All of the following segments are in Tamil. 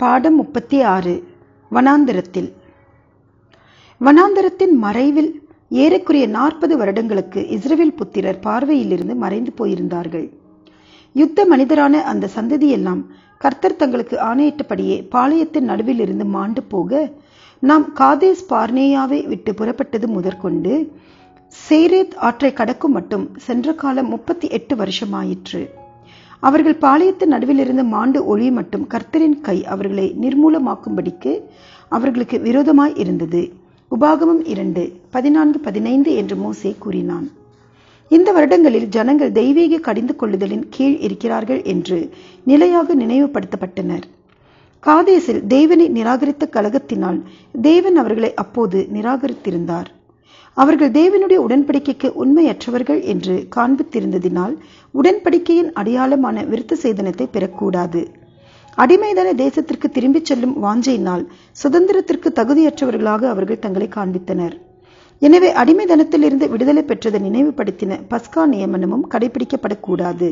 பாடம் முப்பத்தி ஆறு வனாந்தரத்தில் வனாந்தரத்தின் மறைவில் ஏறக்குறைய நாற்பது வருடங்களுக்கு இஸ்ரவேல் புத்திரர் பார்வையிலிருந்து மறைந்து போயிருந்தார்கள் யுத்த மனிதரான அந்த சந்ததியெல்லாம் கர்த்தர் தங்களுக்கு ஆணையிட்டபடியே பாளையத்தின் நடுவில் இருந்து மாண்டு போக நாம் காதேஸ் பார்னேயாவை விட்டு புறப்பட்டது முதற்கொண்டு சேரேத் ஆற்றை கடக்கும் மட்டும் சென்ற காலம் முப்பத்தி எட்டு வருஷமாயிற்று அவர்கள் பாளையத்தின் நடுவிலிருந்து மாண்டு ஒளி மட்டும் கர்த்தரின் கை அவர்களை நிர்மூலமாக்கும்படிக்கு அவர்களுக்கு விரோதமாய் இருந்தது உபாகமம் இரண்டு பதினான்கு பதினைந்து என்று மோசே கூறினான் இந்த வருடங்களில் ஜனங்கள் தெய்வீக கடிந்து கொள்ளுதலின் கீழ் இருக்கிறார்கள் என்று நிலையாக நினைவுபடுத்தப்பட்டனர் காதேசில் தேவனை நிராகரித்த கழகத்தினால் தேவன் அவர்களை அப்போது நிராகரித்திருந்தார் அவர்கள் தேவனுடைய உடன்படிக்கைக்கு உண்மையற்றவர்கள் என்று காண்பித்திருந்ததினால் உடன்படிக்கையின் அடையாளமான விருத்த சேதனத்தை பெறக்கூடாது அடிமைதன தேசத்திற்கு திரும்பிச் செல்லும் வாஞ்சையினால் சுதந்திரத்திற்கு தகுதியற்றவர்களாக அவர்கள் தங்களை காண்பித்தனர் எனவே அடிமைதனத்திலிருந்து விடுதலை பெற்றதை நினைவுபடுத்தின பஸ்கா நியமனமும் கடைபிடிக்கப்படக்கூடாது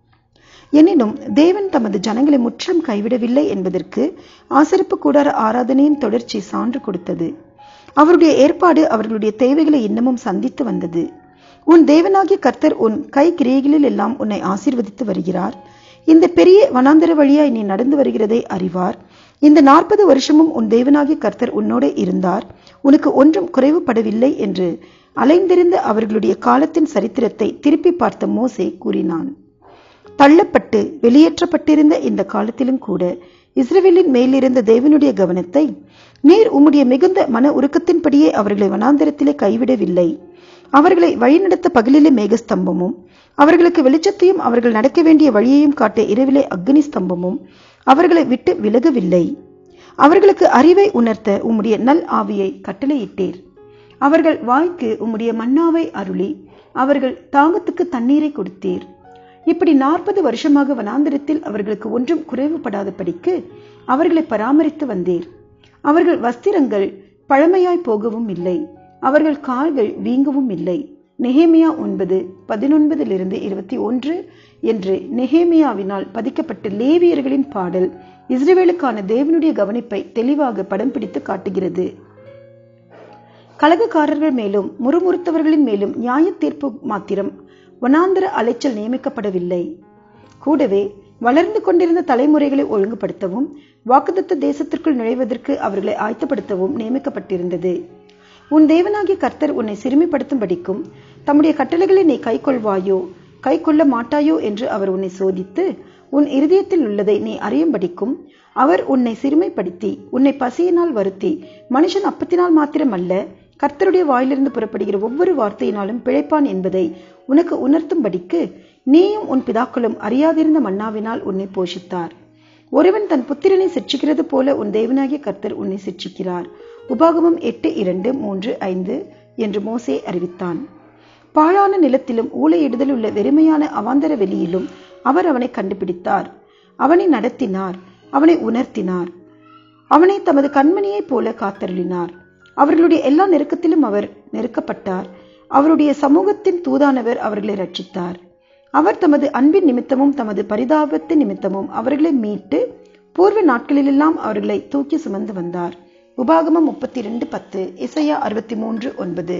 எனினும் தேவன் தமது ஜனங்களை முற்றிலும் கைவிடவில்லை என்பதற்கு ஆசரிப்பு கூடார ஆராதனையின் தொடர்ச்சி சான்று கொடுத்தது அவருடைய ஏற்பாடு அவர்களுடைய தேவைகளை இன்னமும் சந்தித்து வந்தது உன் தேவனாகிய கர்த்தர் உன் கை கிரியைகளில் எல்லாம் உன்னை ஆசீர்வதித்து வருகிறார் இந்த பெரிய வனாந்தர வழியாய் நீ நடந்து வருகிறதை அறிவார் இந்த நாற்பது வருஷமும் உன் தேவனாகிய கர்த்தர் உன்னோடு இருந்தார் உனக்கு ஒன்றும் குறைவுபடவில்லை என்று அலைந்திருந்த அவர்களுடைய காலத்தின் சரித்திரத்தை திருப்பி பார்த்த மோசே கூறினான் தள்ளப்பட்டு வெளியேற்றப்பட்டிருந்த இந்த காலத்திலும் கூட இஸ்ரேலின் மேலிருந்த தேவனுடைய கவனத்தை நீர் உம்முடைய மிகுந்த மன உருக்கத்தின்படியே அவர்களை வனாந்தரத்திலே கைவிடவில்லை அவர்களை வழிநடத்த பகலிலே மேகஸ்தம்பமும் அவர்களுக்கு வெளிச்சத்தையும் அவர்கள் நடக்க வேண்டிய வழியையும் காட்ட இரவிலே அக்னி ஸ்தம்பமும் அவர்களை விட்டு விலகவில்லை அவர்களுக்கு அறிவை உணர்த்த உம்முடைய நல் ஆவியை கட்டளையிட்டீர் அவர்கள் வாய்க்கு உம்முடைய மன்னாவை அருளி அவர்கள் தாகத்துக்கு தண்ணீரை கொடுத்தீர் இப்படி நாற்பது வருஷமாக வனாந்திரத்தில் அவர்களுக்கு ஒன்றும் குறைவுபடாதபடிக்கு அவர்களை பராமரித்து வந்தீர் அவர்கள் வஸ்திரங்கள் பழமையாய் போகவும் இல்லை அவர்கள் கால்கள் வீங்கவும் இல்லை நெஹேமியா ஒன்பது பதினொன்பதிலிருந்து இருபத்தி ஒன்று என்று நெஹேமியாவினால் பதிக்கப்பட்ட லேவியர்களின் பாடல் இஸ்ரேலுக்கான தேவனுடைய கவனிப்பை தெளிவாக படம் பிடித்து காட்டுகிறது கழகக்காரர்கள் மேலும் முறுமுறுத்தவர்களின் மேலும் நியாய தீர்ப்பு மாத்திரம் வனாந்தர அலைச்சல் நியமிக்கப்படவில்லை கூடவே வளர்ந்து கொண்டிருந்த தலைமுறைகளை ஒழுங்குபடுத்தவும் வாக்குதத்த தேசத்திற்குள் நுழைவதற்கு அவர்களை ஆயத்தப்படுத்தவும் நியமிக்கப்பட்டிருந்தது உன் தேவனாகிய கர்த்தர் உன்னை சிறுமிப்படுத்தும்படிக்கும் தம்முடைய கட்டளைகளை நீ கை கொள்வாயோ கை கொள்ள மாட்டாயோ என்று அவர் உன்னை சோதித்து உன் இருதயத்தில் உள்ளதை நீ அறியும்படிக்கும் அவர் உன்னை சிறுமைப்படுத்தி உன்னை பசியினால் வருத்தி மனுஷன் அப்பத்தினால் மாத்திரமல்ல கர்த்தருடைய வாயிலிருந்து புறப்படுகிற ஒவ்வொரு வார்த்தையினாலும் பிழைப்பான் என்பதை உனக்கு உணர்த்தும்படிக்கு நீயும் உன் பிதாக்களும் அறியாதிருந்த மன்னாவினால் உன்னை போஷித்தார் ஒருவன் தன் புத்திரனை சிற்சிக்கிறது போல உன் தேவனாகிய கர்த்தர் உன்னை சிற்சிக்கிறார் உபாகமம் எட்டு இரண்டு மூன்று ஐந்து என்று மோசே அறிவித்தான் பாழான நிலத்திலும் ஊழையிடுதல் உள்ள வெறுமையான அவாந்தர வெளியிலும் அவர் அவனை கண்டுபிடித்தார் அவனை நடத்தினார் அவனை உணர்த்தினார் அவனை தமது கண்மணியைப் போல காத்தருளினார் அவர்களுடைய எல்லா நெருக்கத்திலும் அவர் நெருக்கப்பட்டார் அவருடைய சமூகத்தின் தூதானவர் அவர்களை ரட்சித்தார் அவர் தமது அன்பின் நிமித்தமும் தமது பரிதாபத்தின் நிமித்தமும் அவர்களை மீட்டு பூர்வ நாட்களிலெல்லாம் அவர்களை தூக்கி சுமந்து வந்தார் உபாகமம் முப்பத்தி ரெண்டு பத்து இசையா அறுபத்தி மூன்று ஒன்பது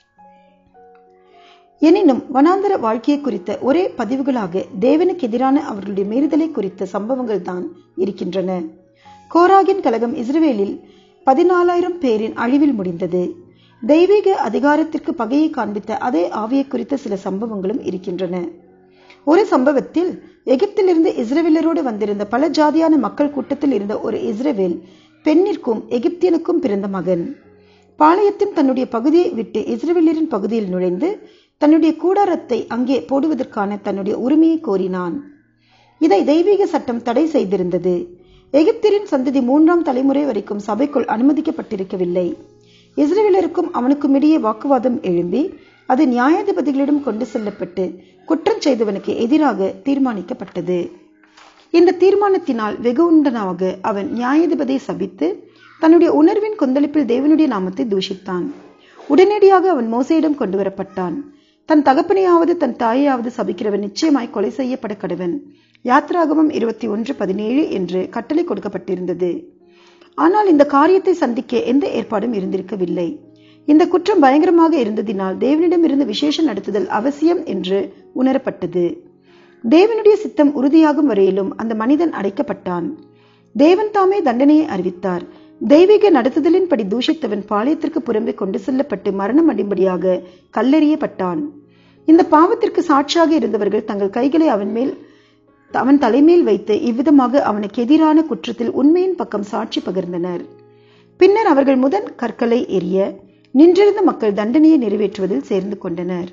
எனினும் வனாந்தர வாழ்க்கையை குறித்த ஒரே பதிவுகளாக தேவனுக்கு எதிரான அவர்களுடைய மீறுதலை குறித்த சம்பவங்கள் தான் இருக்கின்றன கோராகின் கழகம் இஸ்ரேலில் பதினாலாயிரம் பேரின் அழிவில் முடிந்தது தெய்வீக அதிகாரத்திற்கு பகையை காண்பித்த அதே ஆவியை குறித்த சில சம்பவங்களும் இருக்கின்றன ஒரு சம்பவத்தில் எகிப்திலிருந்து இஸ்ரேலரோடு வந்திருந்த பல ஜாதியான மக்கள் கூட்டத்தில் இருந்த ஒரு இஸ்ரேவேல் பெண்ணிற்கும் எகிப்தியனுக்கும் பிறந்த மகன் பாளையத்தின் தன்னுடைய பகுதியை விட்டு இஸ்ரேலியரின் பகுதியில் நுழைந்து தன்னுடைய கூடாரத்தை அங்கே போடுவதற்கான தன்னுடைய உரிமையை கோரினான் இதை தெய்வீக சட்டம் தடை செய்திருந்தது எகிப்தியரின் சந்ததி மூன்றாம் தலைமுறை வரைக்கும் சபைக்குள் அனுமதிக்கப்பட்டிருக்கவில்லை இஸ்ரேலருக்கும் அவனுக்கும் இடையே வாக்குவாதம் எழும்பி அது நியாயாதிபதிகளிடம் கொண்டு செல்லப்பட்டு குற்றம் செய்தவனுக்கு எதிராக தீர்மானிக்கப்பட்டது இந்த தீர்மானத்தினால் வெகுண்டனாக அவன் நியாயாதிபதியை சபித்து தன்னுடைய உணர்வின் கொந்தளிப்பில் தேவனுடைய நாமத்தை தூஷித்தான் உடனடியாக அவன் மோசையிடம் கொண்டு வரப்பட்டான் தன் தகப்பனையாவது தன் தாயையாவது சபிக்கிறவன் நிச்சயமாய் கொலை செய்யப்பட கடவன் யாத்ராகமம் இருபத்தி ஒன்று பதினேழு என்று கட்டளை கொடுக்கப்பட்டிருந்தது ஆனால் இந்த காரியத்தை சந்திக்க எந்த ஏற்பாடும் இருந்திருக்கவில்லை இந்த குற்றம் பயங்கரமாக இருந்ததினால் தேவனிடம் இருந்து விசேஷம் நடத்துதல் அவசியம் என்று உணரப்பட்டது தேவனுடைய சித்தம் உறுதியாகும் வரையிலும் அந்த மனிதன் அடைக்கப்பட்டான் தேவன் தாமே தண்டனையை அறிவித்தார் தெய்வீக நடத்துதலின்படி தூஷித்தவன் பாளையத்திற்கு புறம்பே கொண்டு செல்லப்பட்டு மரணம் அடிம்படியாக கல்லெறியப்பட்டான் இந்த பாவத்திற்கு சாட்சியாக இருந்தவர்கள் தங்கள் கைகளை அவன் மேல் அவன் தலைமேல் வைத்து இவ்விதமாக அவனுக்கு எதிரான குற்றத்தில் உண்மையின் பக்கம் சாட்சி பகிர்ந்தனர் பின்னர் அவர்கள் முதன் கற்களை எரிய நின்றிருந்த மக்கள் தண்டனையை நிறைவேற்றுவதில் சேர்ந்து கொண்டனர்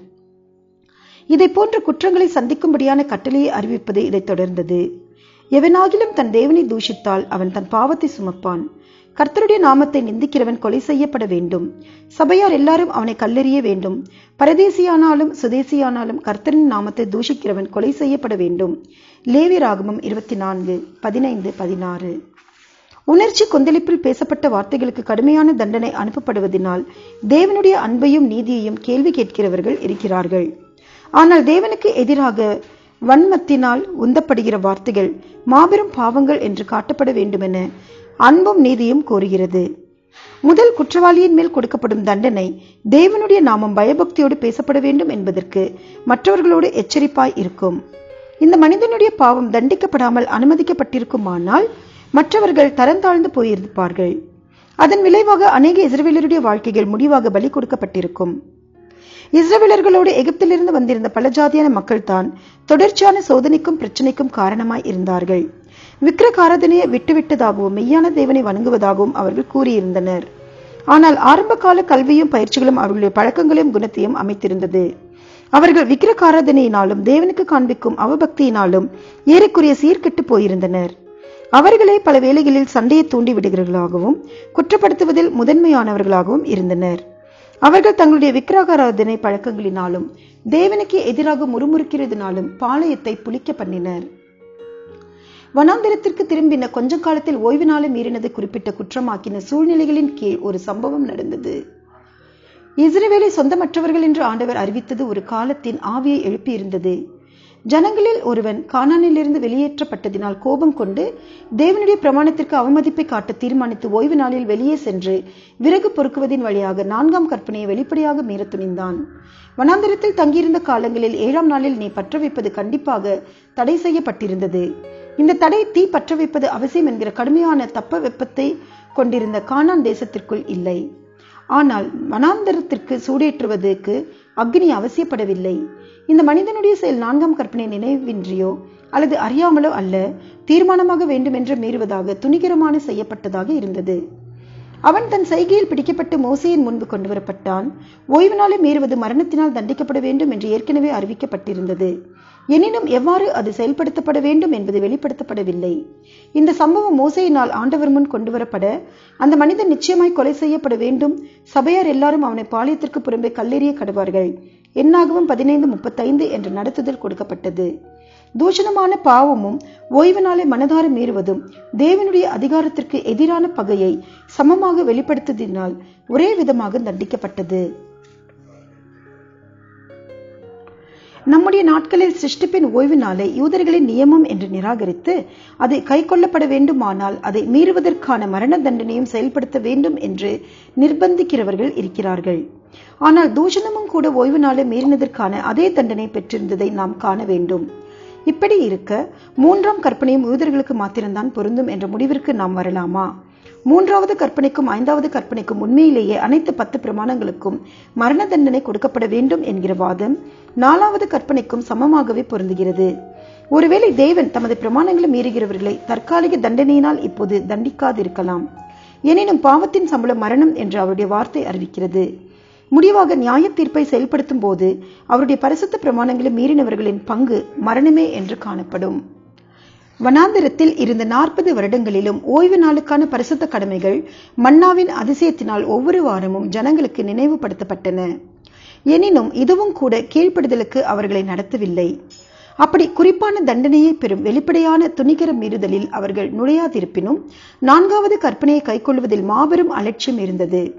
இதை போன்ற குற்றங்களை சந்திக்கும்படியான கட்டளையை அறிவிப்பது இதைத் தொடர்ந்தது எவனாகிலும் தன் தேவனை தூஷித்தால் அவன் தன் பாவத்தை சுமப்பான் கர்த்தருடைய நாமத்தை நிந்திக்கிறவன் கொலை செய்யப்பட வேண்டும் சபையார் எல்லாரும் அவனை கல்லெறிய வேண்டும் பரதேசியானாலும் சுதேசியானாலும் கர்த்தரின் நாமத்தை தூஷிக்கிறவன் கொலை செய்யப்பட வேண்டும் லேவி ராகமம் இருபத்தி நான்கு பதினைந்து பதினாறு உணர்ச்சி கொந்தளிப்பில் பேசப்பட்ட வார்த்தைகளுக்கு கடுமையான தண்டனை அனுப்பப்படுவதனால் தேவனுடைய அன்பையும் நீதியையும் கேள்வி கேட்கிறவர்கள் இருக்கிறார்கள் ஆனால் தேவனுக்கு எதிராக வன்மத்தினால் உந்தப்படுகிற வார்த்தைகள் மாபெரும் பாவங்கள் என்று காட்டப்பட வேண்டுமென அன்பும் நீதியும் கோருகிறது முதல் குற்றவாளியின் மேல் கொடுக்கப்படும் தண்டனை தேவனுடைய நாமம் பயபக்தியோடு பேசப்பட வேண்டும் என்பதற்கு மற்றவர்களோடு எச்சரிப்பாய் இருக்கும் இந்த மனிதனுடைய பாவம் தண்டிக்கப்படாமல் அனுமதிக்கப்பட்டிருக்குமானால் மற்றவர்கள் தரந்தாழ்ந்து போயிருப்பார்கள் அதன் விளைவாக அநேக இஸ்ரவேலருடைய வாழ்க்கைகள் முடிவாக பலி கொடுக்கப்பட்டிருக்கும் இஸ்ரவேலர்களோடு எகிப்திலிருந்து வந்திருந்த பல ஜாதியான மக்கள் தான் தொடர்ச்சியான சோதனைக்கும் பிரச்சனைக்கும் காரணமாய் இருந்தார்கள் விக்கிரகாரதனையை விட்டுவிட்டதாகவும் மெய்யான தேவனை வணங்குவதாகவும் அவர்கள் கூறியிருந்தனர் ஆனால் ஆரம்ப கால கல்வியும் பயிற்சிகளும் அவர்களுடைய பழக்கங்களையும் குணத்தையும் அமைத்திருந்தது அவர்கள் விக்கிரகாராதனையினாலும் தேவனுக்கு காண்பிக்கும் அவபக்தியினாலும் ஏறக்குறைய சீர்கெட்டு போயிருந்தனர் அவர்களே பல வேளைகளில் சண்டையை தூண்டி விடுகிறவர்களாகவும் குற்றப்படுத்துவதில் முதன்மையானவர்களாகவும் இருந்தனர் அவர்கள் தங்களுடைய விக்கிரகாராதனை பழக்கங்களினாலும் தேவனுக்கு எதிராக முறுமுறுக்கிறதுனாலும் பாளையத்தை புளிக்க பண்ணினர் வனாந்திரத்திற்கு திரும்பின கொஞ்ச காலத்தில் ஓய்வு நாளை மீறினதை குறிப்பிட்ட குற்றமாக்கின சூழ்நிலைகளின் கீழ் ஒரு சம்பவம் நடந்தது இஸ்ரவேலை சொந்தமற்றவர்கள் என்று ஆண்டவர் அறிவித்தது ஒரு காலத்தின் ஆவியை எழுப்பியிருந்தது ஜனங்களில் ஒருவன் கானானிலிருந்து வெளியேற்றப்பட்டதினால் கோபம் கொண்டு தேவனுடைய பிரமாணத்திற்கு அவமதிப்பை காட்ட தீர்மானித்து ஓய்வு நாளில் வெளியே சென்று விறகு பொறுக்குவதின் வழியாக நான்காம் கற்பனையை வெளிப்படையாக மீற துணிந்தான் வனாந்திரத்தில் தங்கியிருந்த காலங்களில் ஏழாம் நாளில் நீ பற்ற வைப்பது கண்டிப்பாக தடை செய்யப்பட்டிருந்தது இந்த தடை தீ பற்ற வைப்பது அவசியம் என்கிற கடுமையான தப்ப வெப்பத்தை கொண்டிருந்த கானான் தேசத்திற்குள் இல்லை ஆனால் வனாந்தரத்திற்கு சூடேற்றுவதற்கு அக்னி அவசியப்படவில்லை இந்த மனிதனுடைய செயல் நான்காம் கற்பனை நினைவின்றியோ அல்லது அறியாமலோ அல்ல தீர்மானமாக வேண்டுமென்று மீறுவதாக துணிகரமான செய்யப்பட்டதாக இருந்தது அவன் தன் செய்கையில் பிடிக்கப்பட்டு மோசையின் முன்பு கொண்டு வரப்பட்டான் ஓய்வு நாளை மீறுவது மரணத்தினால் தண்டிக்கப்பட வேண்டும் என்று ஏற்கனவே அறிவிக்கப்பட்டிருந்தது எனினும் எவ்வாறு அது செயல்படுத்தப்பட வேண்டும் என்பது வெளிப்படுத்தப்படவில்லை இந்த சம்பவம் மோசையினால் ஆண்டவர் முன் கொண்டு வரப்பட அந்த மனிதன் நிச்சயமாய் கொலை செய்யப்பட வேண்டும் சபையார் எல்லாரும் அவனை பாளையத்திற்கு புறம்பே கல்லெறிய கடுவார்கள் என்னாகவும் பதினைந்து முப்பத்தைந்து என்ற நடத்துதல் கொடுக்கப்பட்டது தூஷணமான பாவமும் ஓய்வு நாளை மனதார மீறுவதும் தேவனுடைய அதிகாரத்திற்கு எதிரான பகையை சமமாக வெளிப்படுத்ததினால் ஒரே விதமாக தண்டிக்கப்பட்டது நம்முடைய நாட்களில் சிருஷ்டிப்பின் ஓய்வு நாளை யூதர்களின் நியமம் என்று நிராகரித்து அதை கை கொள்ளப்பட வேண்டுமானால் அதை மீறுவதற்கான மரண தண்டனையும் செயல்படுத்த வேண்டும் என்று நிர்பந்திக்கிறவர்கள் இருக்கிறார்கள் ஆனால் தூஷணமும் கூட ஓய்வு நாளை மீறினதற்கான அதே தண்டனை பெற்றிருந்ததை நாம் காண வேண்டும் இப்படி இருக்க மூன்றாம் கற்பனையும் யூதர்களுக்கு மாத்திரம்தான் பொருந்தும் என்ற முடிவிற்கு நாம் வரலாமா மூன்றாவது கற்பனைக்கும் ஐந்தாவது கற்பனைக்கும் உண்மையிலேயே அனைத்து பத்து பிரமாணங்களுக்கும் மரண தண்டனை கொடுக்கப்பட வேண்டும் என்கிற வாதம் நாலாவது கற்பனைக்கும் சமமாகவே பொருந்துகிறது ஒருவேளை தேவன் தமது பிரமாணங்களை மீறுகிறவர்களை தற்காலிக தண்டனையினால் இப்போது தண்டிக்காதிருக்கலாம் எனினும் பாவத்தின் சம்பளம் மரணம் என்று அவருடைய வார்த்தை அறிவிக்கிறது முடிவாக நியாய தீர்ப்பை செயல்படுத்தும் போது அவருடைய பரிசுத்த பிரமாணங்களை மீறினவர்களின் பங்கு மரணமே என்று காணப்படும் வனாந்திரத்தில் இருந்த நாற்பது வருடங்களிலும் ஓய்வு நாளுக்கான பரிசுத்த கடமைகள் மன்னாவின் அதிசயத்தினால் ஒவ்வொரு வாரமும் ஜனங்களுக்கு நினைவுபடுத்தப்பட்டன எனினும் இதுவும் கூட கீழ்ப்படுதலுக்கு அவர்களை நடத்தவில்லை அப்படி குறிப்பான தண்டனையை பெறும் வெளிப்படையான துணிகர மீறுதலில் அவர்கள் நுழையாதிருப்பினும் நான்காவது கற்பனையை கைக்கொள்வதில் மாபெரும் அலட்சியம் இருந்தது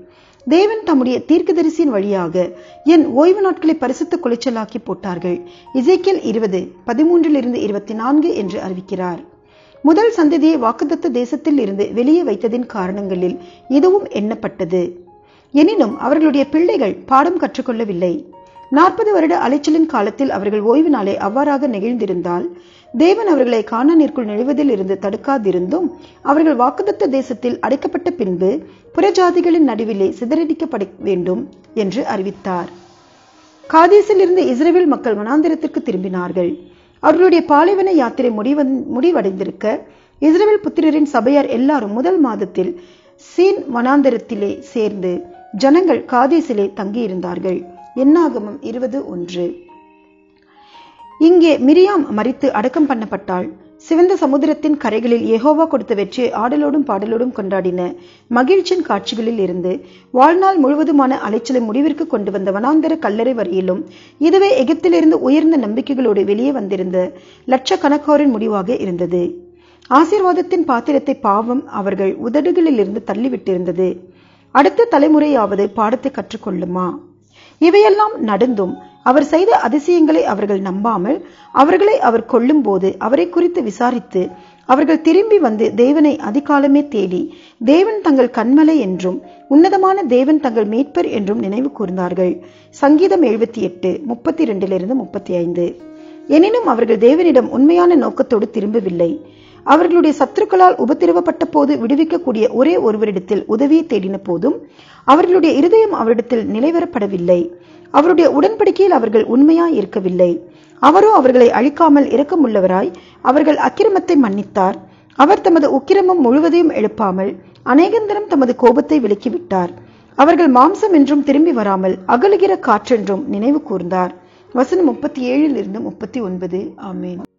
தேவன் தம்முடைய தீர்க்கதரிசியின் வழியாக என் ஓய்வு நாட்களை பரிசுத்த குலைச்சலாக்கி போட்டார்கள் இசைக்கியல் இருபது பதிமூன்றிலிருந்து இருபத்தி நான்கு என்று அறிவிக்கிறார் முதல் சந்ததியை வாக்குத்தத்த தேசத்தில் இருந்து வெளியே வைத்ததின் காரணங்களில் இதுவும் எண்ணப்பட்டது எனினும் அவர்களுடைய பிள்ளைகள் பாடம் கற்றுக்கொள்ளவில்லை நாற்பது வருட அலைச்சலின் காலத்தில் அவர்கள் ஓய்வு நாளை அவ்வாறாக நெகிழ்ந்திருந்தால் தேவன் அவர்களை காணானிற்குள் நுழைவதில் இருந்து தடுக்காதிருந்தும் அவர்கள் வாக்குதத்த தேசத்தில் அடைக்கப்பட்ட பின்பு புறஜாதிகளின் நடுவிலே சிதறடிக்கப்பட வேண்டும் என்று அறிவித்தார் காதேசில் இருந்து இஸ்ரேல் மக்கள் வனாந்திரத்திற்கு திரும்பினார்கள் அவர்களுடைய பாலைவன யாத்திரை முடிவன் முடிவடைந்திருக்க இஸ்ரேல் புத்திரரின் சபையார் எல்லாரும் முதல் மாதத்தில் சீன் வனாந்திரத்திலே சேர்ந்து ஜனங்கள் காதேசிலே தங்கியிருந்தார்கள் என்னாகமம் இருபது ஒன்று இங்கே மிரியாம் மறித்து அடக்கம் பண்ணப்பட்டாள் சிவந்த சமுத்திரத்தின் கரைகளில் யெகோவா கொடுத்த வெற்றியை ஆடலோடும் பாடலோடும் கொண்டாடின மகிழ்ச்சியின் காட்சிகளில் இருந்து வாழ்நாள் முழுவதுமான அலைச்சலை முடிவிற்கு கொண்டு வந்த வனாந்தர கல்லறை வரையிலும் இதுவே எகிப்திலிருந்து உயர்ந்த நம்பிக்கைகளோடு வெளியே வந்திருந்த லட்சக்கணக்காரின் முடிவாக இருந்தது ஆசீர்வாதத்தின் பாத்திரத்தை பாவம் அவர்கள் உதடுகளிலிருந்து தள்ளிவிட்டிருந்தது அடுத்த தலைமுறையாவது பாடத்தை கற்றுக்கொள்ளுமா இவையெல்லாம் நடந்தும் அவர் செய்த அதிசயங்களை அவர்கள் நம்பாமல் அவர்களை அவர் கொல்லும் போது அவரை குறித்து விசாரித்து அவர்கள் திரும்பி வந்து தேவனை அதிகாலமே தேடி தேவன் தங்கள் கண்மலை என்றும் உன்னதமான தேவன் தங்கள் மீட்பர் என்றும் நினைவு கூர்ந்தார்கள் சங்கீதம் எழுபத்தி எட்டு முப்பத்தி இரண்டிலிருந்து முப்பத்தி ஐந்து எனினும் அவர்கள் தேவனிடம் உண்மையான நோக்கத்தோடு திரும்பவில்லை அவர்களுடைய சத்துருக்களால் உபத்திரவப்பட்ட போது விடுவிக்கக்கூடிய ஒரே ஒருவரிடத்தில் உதவியை தேடின போதும் அவர்களுடைய இருதயம் அவரிடத்தில் நிலைவரப்படவில்லை அவருடைய உடன்படிக்கையில் அவர்கள் உண்மையாய் இருக்கவில்லை அவரோ அவர்களை அழிக்காமல் இரக்கமுள்ளவராய் அவர்கள் அக்கிரமத்தை மன்னித்தார் அவர் தமது உக்கிரமம் முழுவதையும் எழுப்பாமல் அநேகந்தரம் தமது கோபத்தை விலக்கிவிட்டார் அவர்கள் மாம்சம் என்றும் திரும்பி வராமல் அகலுகிற காற்றென்றும் நினைவு கூர்ந்தார் வசனம் முப்பத்தி ஏழில் இருந்து முப்பத்தி ஒன்பது ஆமேன்